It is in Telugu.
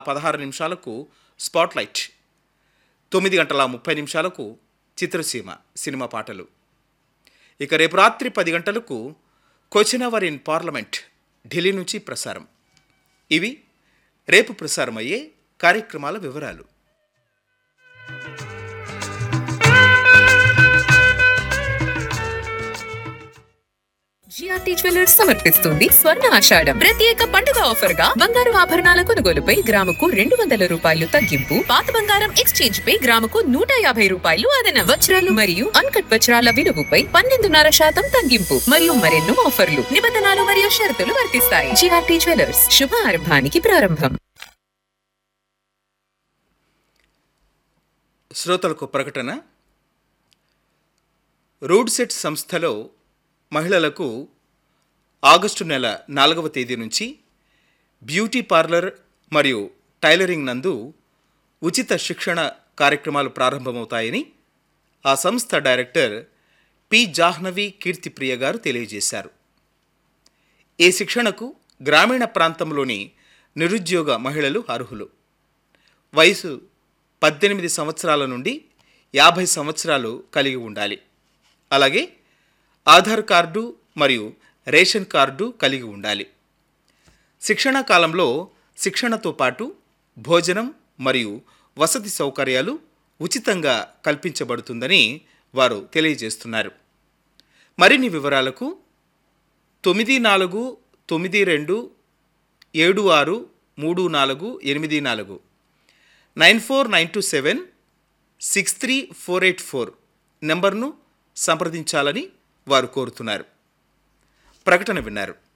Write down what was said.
పదహారు నిమిషాలకు స్పాట్లైట్ తొమ్మిది గంటల ముప్పై నిమిషాలకు చిత్రసీమ సినిమా పాటలు ఇక రేపు రాత్రి పది గంటలకు question hour in parliament Delhi నుంచి ప్రసారం ఇవి రేపు ప్రసారమయ్యే కార్యక్రమాల వివరాలు జిఆర్టీ జ్యువెలర్స్ సమర్పిస్తుంది స్వర్ణ ఆషాఢం ప్రత్యేక పండుగ ఆఫర్ గా బంగారు ఆభరణాల కొనుగోలుపై గ్రాముకు రెండు వందల రూపాయలు తగ్గింపు పాత బంగారం ఎక్స్చేంజ్ పై గ్రాముకు నూట యాభై రూపాయలు అదన వజ్రాలు మరియు అన్కట్ వజ్రాల విలువపై పన్నెండున్నర శాతం తగ్గింపు మరియు మరెన్నో ఆఫర్లు నిబంధనలు మరియు షరతులు వర్తిస్తాయి జిఆర్టీ జ్యువెలర్స్ శుభ ఆరంభానికి ప్రారంభం శ్రోతలకు ప్రకటన రూడ్ సెట్ సంస్థలో మహిళలకు ఆగస్టు నెల నాలుగవ తేదీ నుంచి బ్యూటీ పార్లర్ మరియు టైలరింగ్ నందు ఉచిత శిక్షణ కార్యక్రమాలు ప్రారంభమవుతాయని ఆ సంస్థ డైరెక్టర్ పి జాహ్నవి కీర్తిప్రియ గారు తెలియజేశారు ఈ శిక్షణకు గ్రామీణ ప్రాంతంలోని నిరుద్యోగ మహిళలు అర్హులు వయసు పద్దెనిమిది సంవత్సరాల నుండి యాభై సంవత్సరాలు కలిగి ఉండాలి అలాగే ఆధార్ కార్డు మరియు రేషన్ కార్డు కలిగి ఉండాలి శిక్షణా కాలంలో శిక్షణతో పాటు భోజనం మరియు వసతి సౌకర్యాలు ఉచితంగా కల్పించబడుతుందని వారు తెలియజేస్తున్నారు మరిన్ని వివరాలకు తొమ్మిది నాలుగు తొమ్మిది రెండు ఏడు ఆరు మూడు నాలుగు ఎనిమిది నాలుగు nine four nine two seven six three four eight four నెంబర్ను సంప్రదించాలని వారు కోరుతున్నారు ప్రకటన విన్నారు